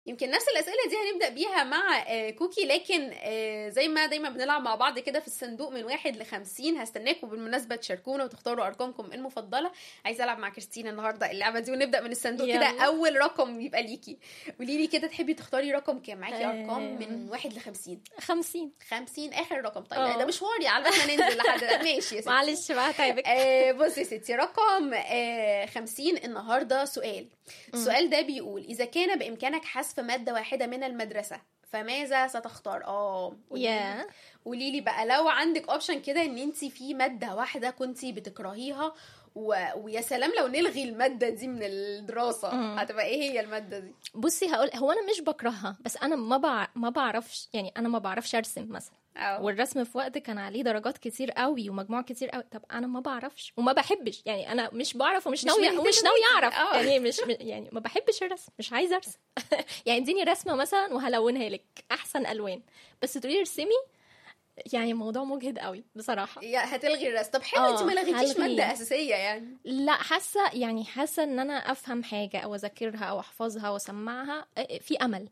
يمكن نفس الاسئله دي هنبدا بيها مع آه، كوكي لكن آه، زي ما دايما بنلعب مع بعض كده في الصندوق من واحد لخمسين هستناكم بالمناسبه تشاركونا وتختاروا ارقامكم المفضله عايزه العب مع كريستين النهارده اللعبه دي ونبدا من الصندوق كده يلا. اول رقم يبقى ليكي قولي لي كده تحبي تختاري رقم كام معاكي آه. ارقام من واحد لخمسين 50 خمسين اخر رقم طيب آه. ده مشواري على بال ما ننزل لحد ماشي يا ستي معلش بقى تعبك آه بصي يا ستي رقم آه 50 النهارده سؤال السؤال ده بيقول اذا كان بامكانك حذف ماده واحده من المدرسه فماذا ستختار اه قولي لي- يا قولي لي بقى لو عندك اوبشن كده ان انت في ماده واحده كنت بتكرهيها و... ويا سلام لو نلغي الماده دي من الدراسه مم. هتبقى ايه هي الماده دي بصي هقول هو انا مش بكرهها بس انا ما بع... ما بعرفش يعني انا ما بعرفش ارسم مثلا أو. والرسم في وقت كان عليه درجات كتير قوي ومجموع كتير قوي طب انا ما بعرفش وما بحبش يعني انا مش بعرف ومش مش ناويه مهتمة ومش ناويه بيكي. اعرف آه. يعني مش يعني ما بحبش الرسم مش عايزه ارسم يعني اديني رسمه مثلا وهلونها لك احسن الوان بس تقولي لي ارسمي يعني موضوع مجهد قوي بصراحه يا هتلغي الرسم طب حلو آه، انت ما لغيتيش هلغي. ماده اساسيه يعني لا حاسه يعني حاسه ان انا افهم حاجه او اذاكرها او احفظها واسمعها آه، في امل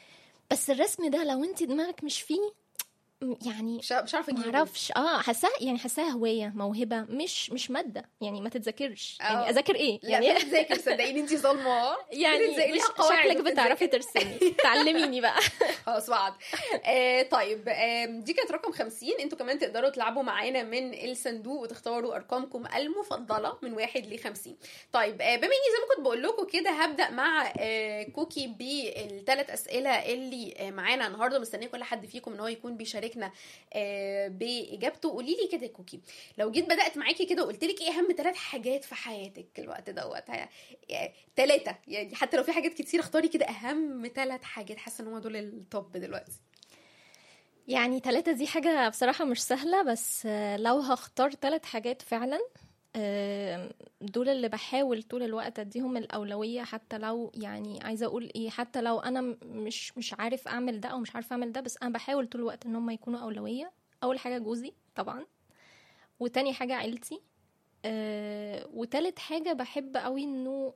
بس الرسم ده لو انت دماغك مش فيه م- يعني مش مش عارفه ما اجيبه اعرفش اه حاساها يعني حاساها هوايه موهبه مش مش ماده يعني ما تتذاكرش يعني آه. اذاكر ايه لا يعني بتذاكر صدقيني انت ظالمه يعني بتذاكري مش ليها قواعد شكلك وبتذاكري. بتعرفي ترسمي تعلميني بقى خلاص وعد آه طيب آه دي كانت رقم 50 انتوا كمان تقدروا تلعبوا معانا من الصندوق وتختاروا ارقامكم المفضله من واحد ل 50 طيب آه بما اني زي ما كنت بقول لكم كده هبدا مع آه كوكي بالثلاث اسئله اللي آه معانا النهارده مستنيه كل حد فيكم ان هو يكون بيشاركنا آه باجابته قولي لي كده يا كوكي لو جيت بدات معاكي كده وقلت لك ايه اهم ثلاث حاجات في حياتك الوقت دوت ثلاثه يعني حتى لو في حاجات كتير اختاري كده اهم ثلاث حاجات حاسه ان هم دول التوب دلوقتي يعني ثلاثة دي حاجة بصراحة مش سهلة بس آه، لو هختار ثلاث حاجات فعلا آه، دول اللي بحاول طول الوقت اديهم الأولوية حتى لو يعني عايزة اقول ايه حتى لو انا م- مش مش عارف اعمل ده او مش عارفة اعمل ده بس انا بحاول طول الوقت ان هم يكونوا أولوية اول حاجة جوزي طبعا وتاني حاجة عيلتي آه، وتالت حاجة بحب قوي انه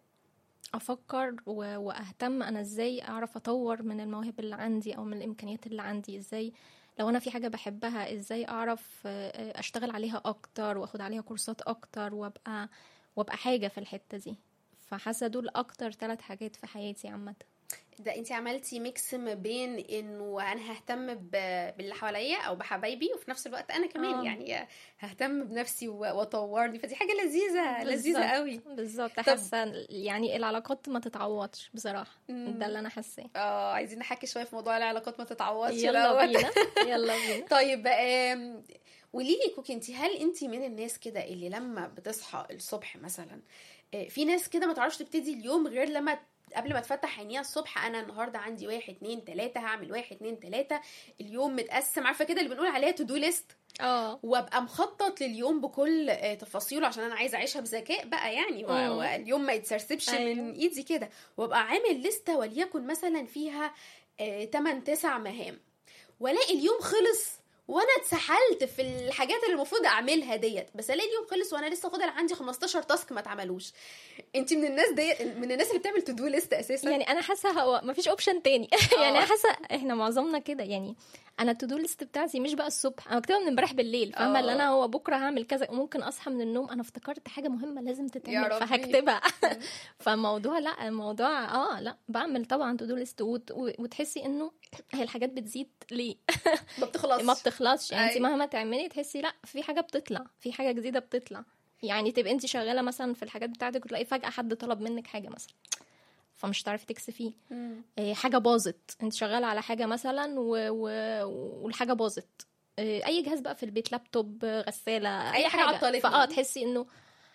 افكر و- واهتم انا ازاي اعرف اطور من المواهب اللي عندي او من الامكانيات اللي عندي ازاي لو انا في حاجه بحبها ازاي اعرف آه، آه، اشتغل عليها اكتر واخد عليها كورسات اكتر وابقى وابقى حاجه في الحته دي فحاسه دول اكتر ثلاث حاجات في حياتي عامه ده انت عملتي ميكس ما بين انه انا ههتم ب- باللي حواليا او بحبايبي وفي نفس الوقت انا كمان آه. يعني ههتم بنفسي و- واطورني فدي حاجه لذيذه لذيذه بالظبط. قوي بالظبط حاسه يعني العلاقات ما تتعوضش بصراحه مم. ده اللي انا حاساه اه عايزين نحكي شويه في موضوع العلاقات ما تتعوضش يلا دوت. بينا يلا بينا طيب آم، قولي لي كوكي انت هل انت من الناس كده اللي لما بتصحى الصبح مثلا آه، في ناس كده ما تعرفش تبتدي اليوم غير لما قبل ما تفتح عينيها الصبح انا النهارده عندي واحد اتنين تلاته هعمل واحد اتنين تلاته اليوم متقسم عارفه كده اللي بنقول عليها تو دو ليست اه وابقى مخطط لليوم بكل آه، تفاصيله عشان انا عايزه اعيشها بذكاء بقى يعني و- مم. واليوم ما يتسرسبش أيوة. من ايدي كده وابقى عامل لستة وليكن مثلا فيها 8 9 مهام والاقي اليوم خلص وانا اتسحلت في الحاجات اللي المفروض اعملها ديت بس الاقي اليوم خلص وانا لسه فاضل عندي 15 تاسك ما اتعملوش انت من الناس دي من الناس اللي بتعمل تو دو ليست اساسا يعني انا حاسه هو مفيش اوبشن تاني يعني انا حاسه احنا معظمنا كده يعني انا التو دو ليست بتاعتي مش بقى الصبح انا بكتبها من امبارح بالليل فاهمه آه. اللي انا هو بكره هعمل كذا وممكن اصحى من النوم انا افتكرت حاجه مهمه لازم يا تتعمل ربي. فهكتبها فموضوع لا الموضوع اه لا بعمل طبعا تو دو ليست وتحسي انه هي الحاجات بتزيد ليه ما بتخلصش ما بتخلصش يعني انت أيوة. مهما تعملي تحسي لا في حاجه بتطلع في حاجه جديده بتطلع يعني تبقى انت شغاله مثلا في الحاجات بتاعتك وتلاقي فجاه حد طلب منك حاجه مثلا فمش هتعرفي تكسفيه مم. إيه، حاجه باظت انت شغاله على حاجه مثلا و... و... والحاجه باظت إيه، اي جهاز بقى في البيت لابتوب غساله أي حاجة عطلتنا. فاه تحسي انه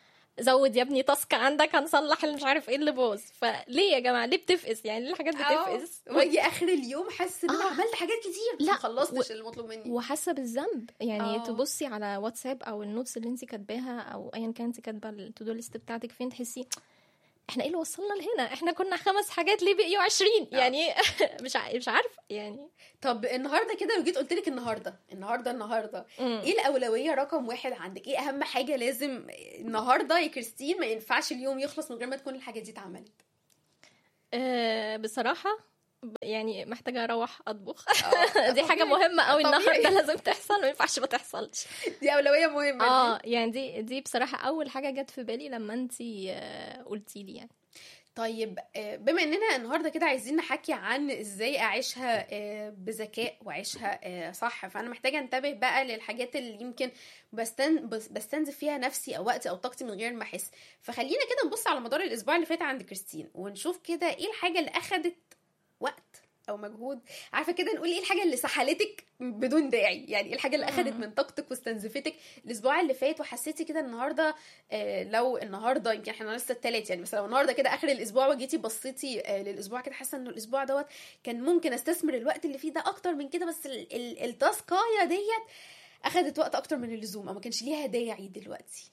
زود يا ابني تاسك عندك هنصلح اللي مش عارف ايه اللي باظ فليه يا جماعه ليه بتفقس يعني ليه الحاجات بتفقس آه. واجي اخر اليوم حاسه ان انا آه. عملت حاجات كتير لا، ما خلصتش المطلوب مني وحاسه بالذنب يعني آه. أوه. تبصي على واتساب او النوتس اللي انت كاتباها او ايا كان انت كاتبه التو دو ليست بتاعتك فين تحسي احنا ايه اللي وصلنا لهنا احنا كنا خمس حاجات ليه بقيوا 20 يعني مش ع- مش عارفه يعني طب النهارده كده لو جيت قلت لك النهارده النهارده النهارده مم. ايه الاولويه رقم واحد عندك ايه اهم حاجه لازم النهارده يا كريستين ما ينفعش اليوم يخلص من غير ما تكون الحاجه دي اتعملت أه بصراحة يعني محتاجه اروح اطبخ آه، دي حاجه طبيعي. مهمه قوي طبيعي. النهارده لازم تحصل ما ينفعش ما تحصلش دي اولويه مهمه دي. اه يعني دي دي بصراحه اول حاجه جت في بالي لما انت قلتي لي يعني طيب آه، بما اننا النهارده كده عايزين نحكي عن ازاي اعيشها آه، بذكاء واعيشها آه، صح فانا محتاجه انتبه بقى للحاجات اللي يمكن بستن بس- بستنزف فيها نفسي او وقتي او طاقتي من غير ما احس فخلينا كده نبص على مدار الاسبوع اللي فات عند كريستين ونشوف كده ايه الحاجه اللي اخدت وقت او مجهود عارفه كده نقول ايه الحاجه اللي سحلتك بدون داعي يعني ايه الحاجه اللي اخدت مم. من طاقتك واستنزفتك الاسبوع اللي فات وحسيتي كده النهارده آه، لو النهارده يمكن احنا لسه التلات يعني مثلا لو النهارده كده اخر الاسبوع وجيتي بصيتي آه، للاسبوع كده حاسه انه الاسبوع دوت كان ممكن استثمر الوقت اللي فيه ده اكتر من كده بس ال- ال- التاسكايه ديت اخدت وقت اكتر من اللزوم او ما كانش ليها داعي دلوقتي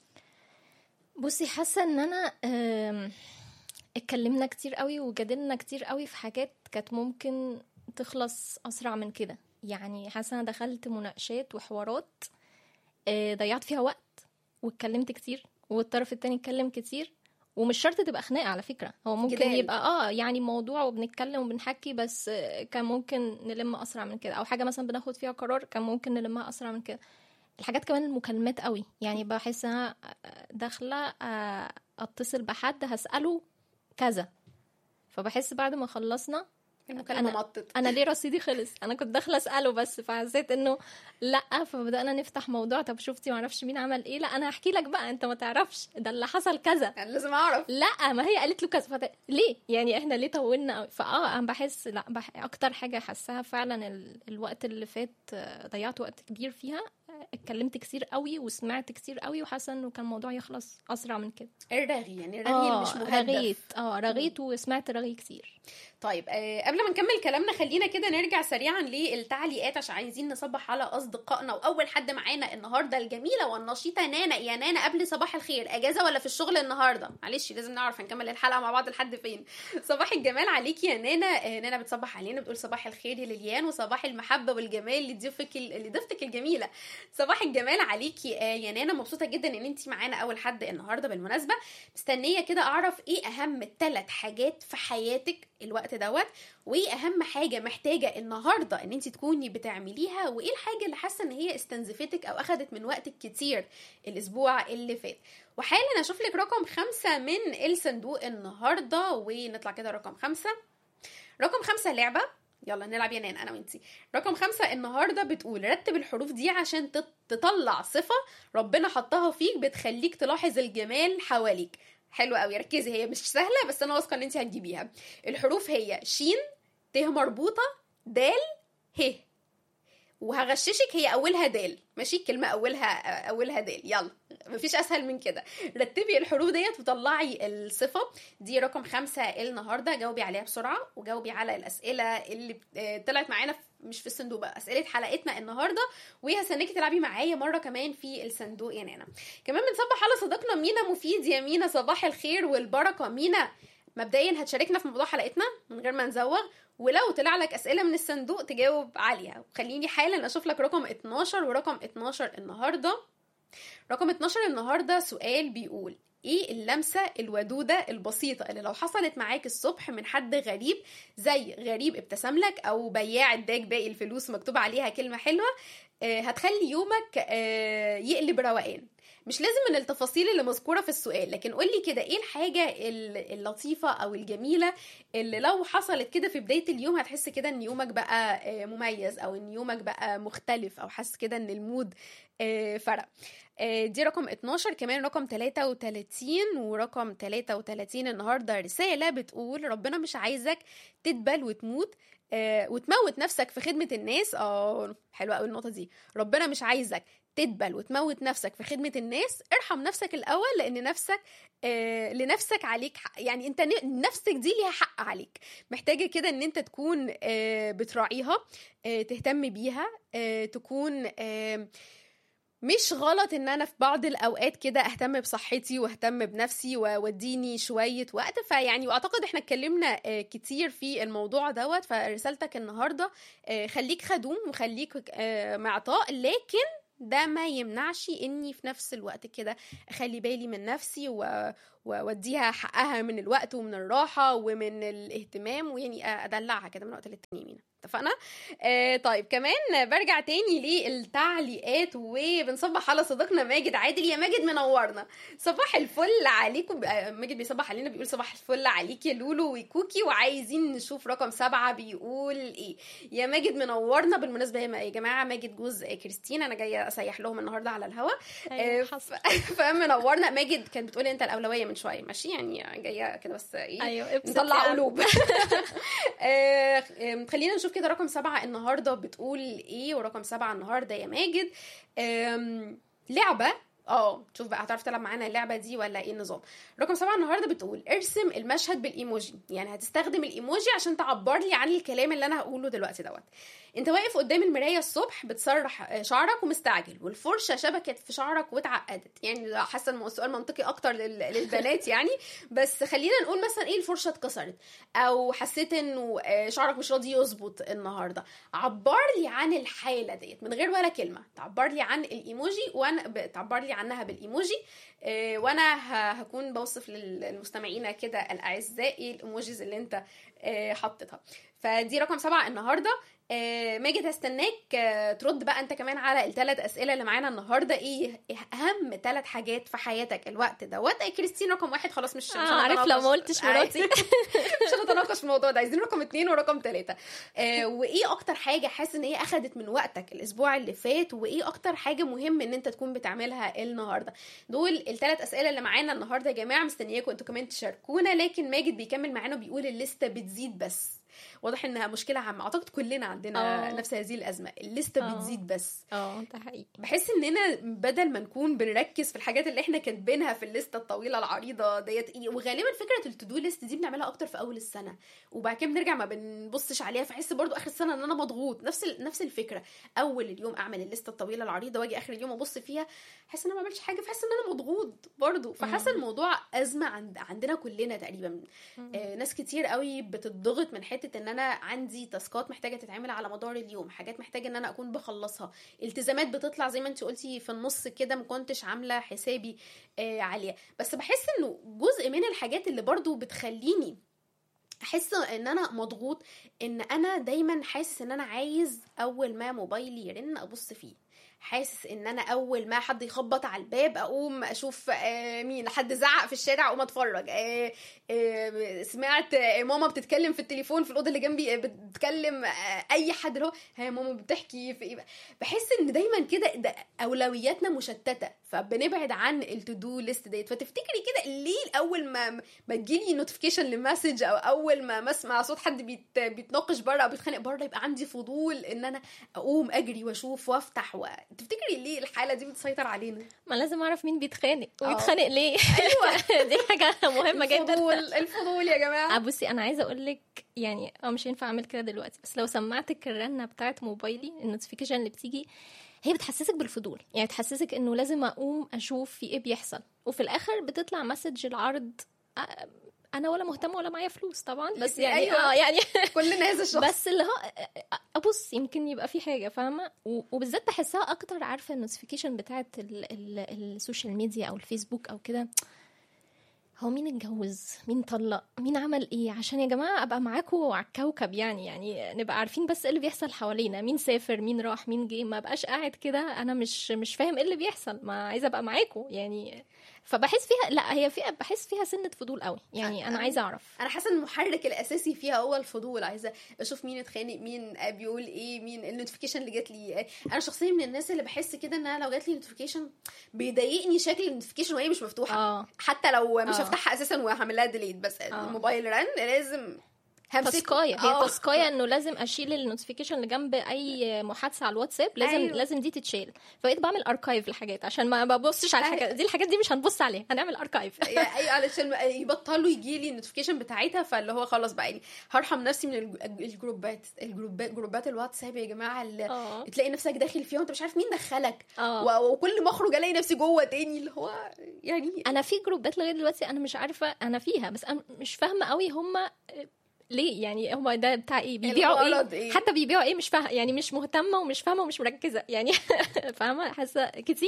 بصي حاسه ان انا آم، اتكلمنا كتير قوي وجادلنا كتير قوي في حاجات كانت ممكن تخلص اسرع من كده يعني حاسه انا دخلت مناقشات وحوارات آه، ضيعت فيها وقت واتكلمت كتير والطرف التاني اتكلم كتير ومش شرط تبقى خناقه على فكره هو ممكن جدال. يبقى اه يعني موضوع وبنتكلم وبنحكي بس آه، كان ممكن نلم اسرع من كده او حاجه مثلا بناخد فيها قرار كان ممكن نلمها اسرع من كده الحاجات كمان المكالمات قوي يعني بحس انا داخله آه، اتصل بحد هساله كذا فبحس بعد ما خلصنا المكالمه أنا- مطت انا ليه رصيدي خلص انا كنت داخله اساله بس فحسيت انه لا فبدانا نفتح موضوع طب شفتي معرفش مين عمل ايه لا انا هحكي لك بقى انت ما تعرفش ده اللي حصل كذا يعني لازم اعرف لا ما هي قالت له كذا فت... ليه يعني احنا ليه طولنا قوي فاه انا بحس لا بح... اكتر حاجه حاساها فعلا ال... الوقت اللي فات آه، ضيعت وقت كبير فيها آه، اتكلمت كتير قوي وسمعت كتير قوي وحاسه انه كان الموضوع يخلص اسرع من كده الرغي يعني الرغي اللي مش مهدف رغيت اه رغيت وسمعت رغي كتير طيب آه قبل ما نكمل كلامنا خلينا كده نرجع سريعا للتعليقات عشان عايزين نصبح على اصدقائنا واول حد معانا النهارده الجميله والنشيطه نانا يا نانا قبل صباح الخير اجازه ولا في الشغل النهارده معلش لازم نعرف هنكمل الحلقه مع بعض لحد فين صباح الجمال عليكي يا نانا آه نانا بتصبح علينا بتقول صباح الخير يا ليليان وصباح المحبه والجمال لضيوفك ال- لضيفتك الجميله صباح الجمال عليكي آه يا نانا مبسوطه جدا ان انت معانا اول حد النهارده بالمناسبه مستنيه كده اعرف ايه اهم ثلاث حاجات في حياتك الوقت دوت وايه اهم حاجه محتاجه النهارده ان انت تكوني بتعمليها وايه الحاجه اللي حاسه ان هي استنزفتك او اخدت من وقتك كتير الاسبوع اللي فات وحالا اشوف لك رقم خمسة من الصندوق النهارده ونطلع كده رقم خمسة رقم خمسة لعبة يلا نلعب يا نان انا وانتي رقم خمسة النهارده بتقول رتب الحروف دي عشان تط- تطلع صفة ربنا حطها فيك بتخليك تلاحظ الجمال حواليك حلوة قوي ركزي هي مش سهلة بس انا واثقة ان انتي هتجيبيها الحروف هي شين ت مربوطة دال ه وهغششك هي اولها دال ماشي كلمه اولها اولها دال يلا مفيش اسهل من كده رتبي الحروف ديت وطلعي الصفه دي رقم خمسة النهارده جاوبي عليها بسرعه وجاوبي على الاسئله اللي آه، طلعت معانا في- مش في الصندوق بقى اسئله حلقتنا النهارده وهستناكي تلعبي معايا مره كمان في الصندوق يا نانا كمان بنصبح على صديقنا مينا مفيد يا مينا صباح الخير والبركه مينا مبدئيا هتشاركنا في موضوع حلقتنا من غير ما نزوغ ولو طلع لك اسئله من الصندوق تجاوب عليها وخليني حالا اشوف لك رقم 12 ورقم 12 النهارده رقم 12 النهارده سؤال بيقول ايه اللمسه الودوده البسيطه اللي لو حصلت معاك الصبح من حد غريب زي غريب ابتسم لك او بياع اداك باقي الفلوس مكتوب عليها كلمه حلوه آه، هتخلي يومك آه، يقلب روقان مش لازم من التفاصيل اللي مذكوره في السؤال لكن قولي كده ايه الحاجه ال- اللطيفه او الجميله اللي لو حصلت كده في بدايه اليوم هتحس كده ان يومك بقى آه، مميز او ان يومك بقى مختلف او حاسس كده ان المود آه، فرق آه، دي رقم 12 كمان رقم 33 ورقم 33 النهارده رساله بتقول ربنا مش عايزك تدبل وتموت آه، وتموت نفسك في خدمه الناس اه حلوه قوي النقطه دي ربنا مش عايزك تدبل وتموت نفسك في خدمة الناس ارحم نفسك الأول لأن نفسك آه لنفسك عليك حق يعني انت ن- نفسك دي ليها حق عليك محتاجة كده ان انت تكون آه بتراعيها آه تهتم بيها آه تكون آه مش غلط ان انا في بعض الاوقات كده اهتم بصحتي واهتم بنفسي واوديني شويه وقت فيعني واعتقد احنا اتكلمنا آه، كتير في الموضوع دوت فرسالتك النهارده آه، خليك خدوم وخليك آه، معطاء لكن ده ما يمنعش اني في نفس الوقت كده اخلي بالي من نفسي و... واديها حقها من الوقت ومن الراحه ومن الاهتمام ويعني ادلعها كده من وقت للتاني مينا اتفقنا آه طيب كمان برجع تاني للتعليقات وبنصبح على صديقنا ماجد عادل يا ماجد منورنا صباح الفل عليكم آه، ماجد بيصبح علينا بيقول صباح الفل عليك يا لولو وكوكي وعايزين نشوف رقم سبعة بيقول ايه يا ماجد منورنا بالمناسبة يا يا جماعة ماجد جوز كريستين انا جاية اسيح لهم النهاردة على الهوا أيوة، آه، حصل. فمنورنا ماجد كانت بتقولي انت الاولويه من شويه ماشي يعني جايه كده بس ايه ايوه ابسط نطلع يعني. قلوب آه، آم، خلينا نشوف كده رقم سبعة النهارده بتقول ايه ورقم سبعة النهارده يا ماجد آم، لعبه اه شوف بقى هتعرف تلعب معانا اللعبه دي ولا ايه النظام رقم سبعة النهارده بتقول ارسم المشهد بالايموجي يعني هتستخدم الايموجي عشان تعبر لي عن الكلام اللي انا هقوله دلوقتي دوت انت واقف قدام المرايه الصبح بتسرح آه، شعرك ومستعجل والفرشه شبكت في شعرك واتعقدت يعني حاسه ان السؤال منطقي اكتر لل- للبنات يعني بس خلينا نقول مثلا ايه الفرشه اتكسرت او حسيت انه آه، شعرك مش راضي يظبط النهارده عبر لي عن الحاله ديت من غير ولا كلمه تعبر لي عن الايموجي وانا ب- تعبر لي عنها بالايموجي آه، وانا ه- هكون بوصف لل- للمستمعين كده الاعزاء ايه الايموجيز اللي انت آه، حطيتها فدي رقم سبعة النهارده آه، ماجد هستناك آه، ترد بقى انت كمان على الثلاث اسئله اللي معانا النهارده ايه إيه اهم ثلاث حاجات في حياتك الوقت دوت آه، كريستين رقم واحد خلاص مش مش آه، عارف لو ما قلتش مراتي. عادي. مش هنتناقش في الموضوع ده عايزين رقم اتنين ورقم تلاته آه وايه اكتر حاجه حاسس ان هي اخدت من وقتك الاسبوع اللي فات وايه اكتر حاجه مهم ان انت تكون بتعملها النهارده دول الثلاث اسئله اللي معانا النهارده يا جماعه مستنياكم انتوا كمان تشاركونا لكن ماجد بيكمل معانا وبيقول الليسته بتزيد بس واضح انها مشكله عامه اعتقد كلنا عندنا آه. نفس هذه الازمه الليسته آه. بتزيد بس اه ده حقيقي بحس اننا بدل ما نكون بنركز في الحاجات اللي احنا كاتبينها في الليسته الطويله العريضه ديت ايه وغالبا فكره التودو ليست دي بنعملها اكتر في اول السنه وبعد كده بنرجع ما بنبصش عليها فاحس برضو اخر السنه ان انا مضغوط نفس ال- نفس الفكره اول اليوم اعمل الليسته الطويله العريضه واجي اخر اليوم ابص فيها احس ان انا ما عملتش حاجه فاحس ان انا مضغوط برضو فحاسه مم. الموضوع ازمه عند عندنا كلنا تقريبا آه، ناس كتير قوي بتضغط من حته ان انا عندي تاسكات محتاجه تتعمل على مدار اليوم حاجات محتاجه ان انا اكون بخلصها التزامات بتطلع زي ما انت قلتي في النص كده ما كنتش عامله حسابي آه، عليها بس بحس انه جزء من الحاجات اللي برضو بتخليني احس ان انا مضغوط ان انا دايما حاسس ان انا عايز اول ما موبايلي يرن ابص فيه حاسس ان انا اول ما حد يخبط على الباب اقوم اشوف آه، مين حد زعق في الشارع اقوم اتفرج آه، آه، سمعت آه، ماما بتتكلم في التليفون في الاوضه اللي جنبي آه، بتتكلم آه، اي حد اللي هو ها ماما بتحكي في ايه بحس ان دايما كده ده اولوياتنا مشتته فبنبعد عن التو ليست ديت فتفتكري كده ليه اول ما ما تجيلي نوتيفيكيشن لمسج او اول ما ما اسمع صوت حد بيت بيتناقش بره او بيتخانق بره يبقى عندي فضول ان انا اقوم اجري واشوف وافتح و... تفتكري ليه الحاله دي بتسيطر علينا ما لازم اعرف مين بيتخانق آه. ويتخانق ليه ايوه دي حاجه مهمه جدا الفضول الفضول يا آه، جماعه بصي انا عايزه اقول لك يعني اه مش هينفع اعمل كده دلوقتي بس لو سمعتك الرنه بتاعت موبايلي النوتيفيكيشن اللي بتيجي هي بتحسسك بالفضول يعني تحسسك انه لازم اقوم اشوف في ايه بيحصل وفي الاخر بتطلع مسج العرض آه، انا ولا مهتمه ولا معايا فلوس طبعا بس يعني أيوة. اه يعني كلنا هذا الشخص بس اللي هو ابص يمكن يبقى في حاجه فاهمه و- وبالذات بحسها اكتر عارفه النوتيفيكيشن بتاعت ال ال السوشيال ميديا او الفيسبوك او كده هو مين اتجوز مين طلق مين عمل ايه عشان يا جماعه ابقى معاكم على الكوكب يعني يعني نبقى عارفين بس ايه اللي بيحصل حوالينا مين سافر مين راح مين جه ما بقاش قاعد كده انا مش مش فاهم ايه اللي بيحصل ما عايزه ابقى معاكم يعني فبحس فيها لا هي فيها بحس فيها سنه فضول قوي يعني انا عايزه اعرف انا حاسه ان المحرك الاساسي فيها هو الفضول عايزه اشوف مين اتخانق مين بيقول ايه مين النوتيفيكيشن اللي جات لي انا شخصيا من الناس اللي بحس كده ان انا لو جات لي نوتيفيكيشن بيضايقني شكل النوتيفيكيشن وهي مش مفتوحه اه حتى لو مش آه. هفتحها اساسا وهعمل لها ديليت بس الموبايل رن لازم همسكه تاسكايه هي آه. تاسكايه انه لازم اشيل النوتيفيكيشن اللي جنب اي محادثه على الواتساب لازم أيوة. أيوه. لازم دي تتشال فبقيت بعمل اركايف الحاجات عشان ما ببصش على أيوة. الحاجات دي الحاجات دي مش هنبص عليها هنعمل اركايف يعني اي علشان يبطلوا يجي لي النوتيفيكيشن بتاعتها فاللي هو خلاص بقى يعني هرحم نفسي من الج- الجروبات الجروبات جروبات الواتساب يا جماعه اللي اه تلاقي نفسك داخل فيها وانت مش عارف مين دخلك اه و- وكل ما اخرج الاقي نفسي جوه تاني اللي هو يعني انا في جروبات لغايه دلوقتي انا مش عارفه انا فيها بس انا مش فاهمه قوي هم ليه يعني هم ده بتاع ايه بيبيعوا ايه الغرض ايه حتى بيبيعوا ايه مش فاهمه يعني مش مهتمه ومش فاهمه ومش مركزه يعني فاهمه حاسه كتير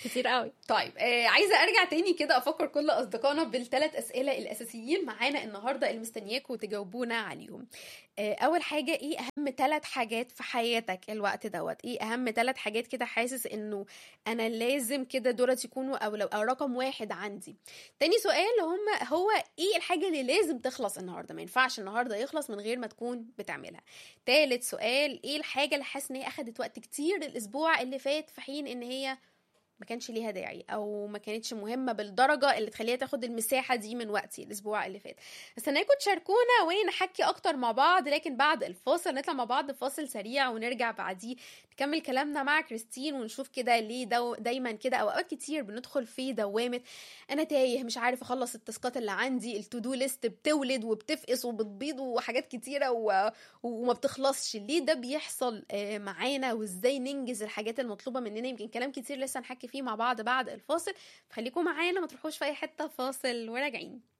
كتير قوي طيب آه عايزه ارجع تاني كده افكر كل اصدقائنا بالثلاث اسئله الاساسيين معانا النهارده اللي مستنياكم تجاوبونا عليهم آه اول حاجه ايه اهم ثلاث حاجات في حياتك الوقت دوت ايه اهم ثلاث حاجات كده حاسس انه انا لازم كده دولت يكونوا او لو أو رقم واحد عندي تاني سؤال هم هو ايه الحاجه اللي لازم تخلص النهارده ما ينفعش النهارده يخلص من غير ما تكون بتعملها تالت سؤال ايه الحاجه اللي حاسس ان هي اخدت وقت كتير الاسبوع اللي فات في حين ان هي ما كانش ليها داعي او ما كانتش مهمه بالدرجه اللي تخليها تاخد المساحه دي من وقتي الاسبوع اللي فات استناكم تشاركونا ونحكي اكتر مع بعض لكن بعد الفاصل نطلع مع بعض فاصل سريع ونرجع بعديه نكمل كلامنا مع كريستين ونشوف كده ليه دو دايما كده او اوقات كتير بندخل في دوامه انا تايه مش عارف اخلص التاسكات اللي عندي التو دو ليست بتولد وبتفقس وبتبيض وحاجات كتيره و... وما بتخلصش ليه ده بيحصل آه، معانا وازاي ننجز الحاجات المطلوبه مننا يمكن كلام كتير لسه نحكي فيه مع بعض بعد الفاصل فخليكم معانا ما تروحوش في اي حته فاصل وراجعين